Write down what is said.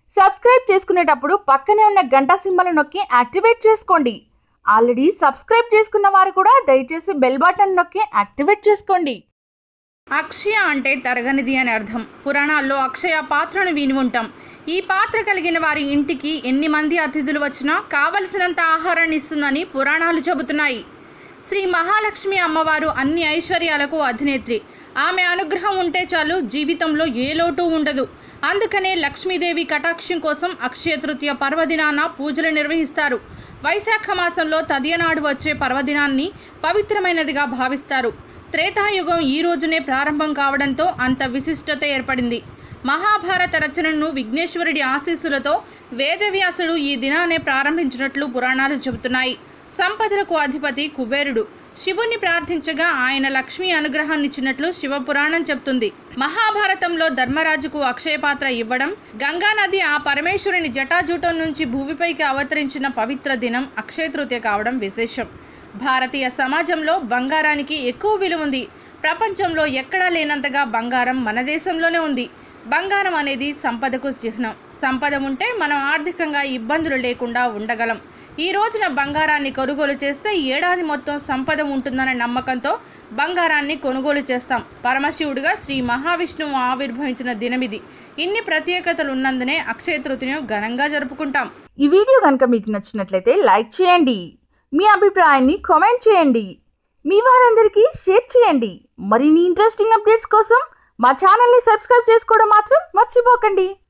subscribe చేసుకునేటప్పుడు పక్కనే ఉన్న గంట సింబల్ నొక్కి యాక్టివేట్ చేసుకోండి ఆల్రెడీ సబ్స్క్రైబ్ చేసుకున్న వారు కూడా దయచేసి బెల్ బటన్ నొక్కి యాక్టివేట్ చేసుకోండి అక్షయ అంటే తరగనిది అని అర్థం పురాణాల్లో అక్షయ పాత్రను విని ఉంటాం ఈ పాత్ర కలిగిన వారి ఇంటికి ఎన్ని మంది అతిథులు వచ్చినా కావలసినంత ఆహారాన్ని ఇస్తుందని పురాణాలు చెబుతున్నాయి శ్రీ మహాలక్ష్మి అమ్మవారు అన్ని ఐశ్వర్యాలకు అధినేత్రి ఆమె అనుగ్రహం ఉంటే చాలు జీవితంలో ఏ లోటు ఉండదు అందుకనే లక్ష్మీదేవి కటాక్షం కోసం అక్షయ తృతీయ పర్వదినాన పూజలు నిర్వహిస్తారు వైశాఖ మాసంలో తదియనాడు వచ్చే పర్వదినాన్ని పవిత్రమైనదిగా భావిస్తారు త్రేతాయుగం ఈ రోజునే ప్రారంభం కావడంతో అంత విశిష్టత ఏర్పడింది మహాభారత రచనను విఘ్నేశ్వరుడి ఆశీస్సులతో వేదవ్యాసుడు ఈ దినానే ప్రారంభించినట్లు పురాణాలు చెబుతున్నాయి సంపదలకు అధిపతి కుబేరుడు శివుణ్ణి ప్రార్థించగా ఆయన లక్ష్మీ అనుగ్రహాన్నిచ్చినట్లు శివపురాణం చెప్తుంది మహాభారతంలో ధర్మరాజుకు అక్షయ పాత్ర ఇవ్వడం గంగానది ఆ పరమేశ్వరుని జటాజూటం నుంచి భూమిపైకి అవతరించిన పవిత్ర దినం అక్షయ తృతీయ కావడం విశేషం భారతీయ సమాజంలో బంగారానికి ఎక్కువ విలువ ఉంది ప్రపంచంలో ఎక్కడా లేనంతగా బంగారం మన దేశంలోనే ఉంది బంగారం అనేది సంపదకు చిహ్నం సంపద ఉంటే మనం ఆర్థికంగా ఇబ్బందులు లేకుండా ఉండగలం ఈ రోజున బంగారాన్ని కొనుగోలు చేస్తే ఏడాది మొత్తం సంపద ఉంటుందనే నమ్మకంతో బంగారాన్ని కొనుగోలు చేస్తాం పరమశివుడిగా శ్రీ మహావిష్ణువు ఆవిర్భవించిన దినమిది ఇన్ని ప్రత్యేకతలు ఉన్నందునే అక్షయ తృతీయను ఘనంగా జరుపుకుంటాం ఈ వీడియో కనుక మీకు నచ్చినట్లయితే లైక్ చేయండి మీ అభిప్రాయాన్ని కామెంట్ చేయండి మీ వారందరికీ షేర్ చేయండి మరిన్ని ఇంట్రెస్టింగ్ అప్డేట్స్ కోసం మా ఛానల్ని సబ్స్క్రైబ్ చేసుకోవడం మాత్రం మర్చిపోకండి